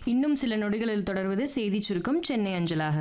இன்னும் சில நொடிகளில் தொடர்வது செய்தி சுருக்கம் சென்னை அஞ்சலாக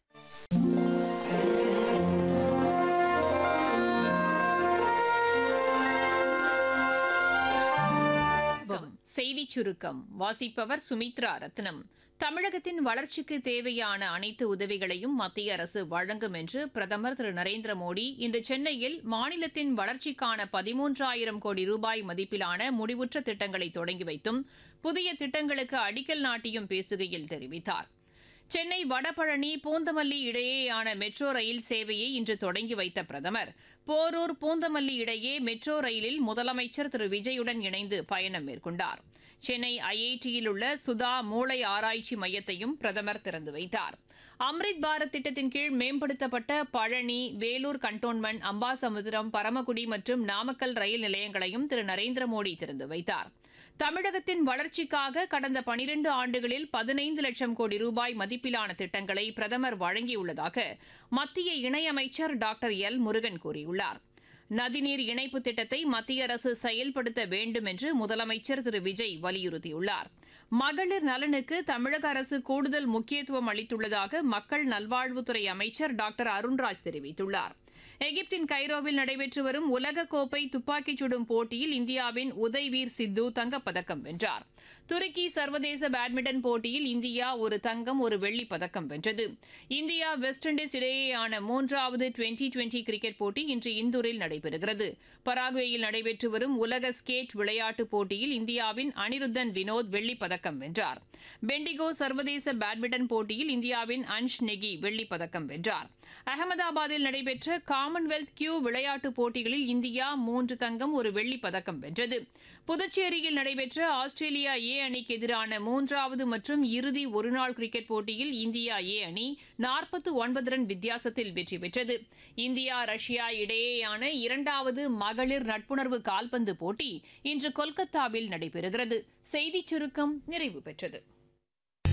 வணக்கம் செய்திச் சுருக்கம் வாசிப்பவர் சுமித்ரா ரத்னம் தமிழகத்தின் வளர்ச்சிக்கு தேவையான அனைத்து உதவிகளையும் மத்திய அரசு வழங்கும் என்று பிரதமர் திரு நரேந்திர மோடி இன்று சென்னையில் மாநிலத்தின் வளர்ச்சிக்கான பதிமூன்றாயிரம் கோடி ரூபாய் மதிப்பிலான முடிவுற்ற திட்டங்களை தொடங்கி வைத்தும் புதிய திட்டங்களுக்கு அடிக்கல் நாட்டியும் பேசுகையில் தெரிவித்தார் சென்னை வடபழனி பூந்தமல்லி இடையேயான மெட்ரோ ரயில் சேவையை இன்று தொடங்கி வைத்த பிரதமர் போரூர் பூந்தமல்லி இடையே மெட்ரோ ரயிலில் முதலமைச்சர் திரு விஜயுடன் இணைந்து பயணம் மேற்கொண்டார் சென்னை ஐஐடியில் உள்ள சுதா மூளை ஆராய்ச்சி மையத்தையும் பிரதமர் திறந்து வைத்தார் அம்ரித் பாரத் திட்டத்தின் கீழ் மேம்படுத்தப்பட்ட பழனி வேலூர் கண்டோன்மெண்ட் அம்பாசமுத்திரம் பரமக்குடி மற்றும் நாமக்கல் ரயில் நிலையங்களையும் திரு நரேந்திர மோடி திறந்து வைத்தார் தமிழகத்தின் வளர்ச்சிக்காக கடந்த பனிரண்டு ஆண்டுகளில் பதினைந்து லட்சம் கோடி ரூபாய் மதிப்பிலான திட்டங்களை பிரதமர் வழங்கியுள்ளதாக மத்திய இணையமைச்சர் டாக்டர் எல் முருகன் கூறியுள்ளார் நதிநீர் இணைப்பு திட்டத்தை மத்திய அரசு செயல்படுத்த வேண்டும் என்று முதலமைச்சர் திரு விஜய் வலியுறுத்தியுள்ளார் மகளிர் நலனுக்கு தமிழக அரசு கூடுதல் முக்கியத்துவம் அளித்துள்ளதாக மக்கள் நல்வாழ்வுத்துறை அமைச்சர் டாக்டர் அருண்ராஜ் தெரிவித்துள்ளார் எகிப்தின் கைரோவில் நடைபெற்று வரும் உலகக்கோப்பை துப்பாக்கிச் சுடும் போட்டியில் இந்தியாவின் உதய்வீர் சித்து தங்கப்பதக்கம் வென்றார் துருக்கி சர்வதேச பேட்மிண்டன் போட்டியில் இந்தியா ஒரு தங்கம் ஒரு வெள்ளிப் பதக்கம் வென்றது இந்தியா வெஸ்ட் இண்டீஸ் இடையேயான மூன்றாவது டுவெண்டி டுவெண்டி கிரிக்கெட் போட்டி இன்று இந்தூரில் நடைபெறுகிறது பராகுவேயில் நடைபெற்று வரும் உலக ஸ்கேட் விளையாட்டுப் போட்டியில் இந்தியாவின் அனிருத்தன் வினோத் வெள்ளிப் பதக்கம் வென்றார் பெண்டிகோ சர்வதேச பேட்மிண்டன் போட்டியில் இந்தியாவின் அன்ஷ் நெகி வெள்ளிப் பதக்கம் வென்றார் அகமதாபாத்தில் நடைபெற்ற காமன்வெல்த் கியூ விளையாட்டுப் போட்டிகளில் இந்தியா மூன்று தங்கம் ஒரு வெள்ளிப் பதக்கம் வென்றது புதுச்சேரியில் நடைபெற்ற ஆஸ்திரேலியா ஏ அணிக்கு எதிரான மூன்றாவது மற்றும் இறுதி ஒருநாள் கிரிக்கெட் போட்டியில் இந்தியா ஏ அணி நாற்பத்து ஒன்பது ரன் வித்தியாசத்தில் வெற்றி பெற்றது இந்தியா ரஷ்யா இடையேயான இரண்டாவது மகளிர் நட்புணர்வு கால்பந்து போட்டி இன்று கொல்கத்தாவில் நடைபெறுகிறது செய்திச் சுருக்கம் நிறைவு பெற்றது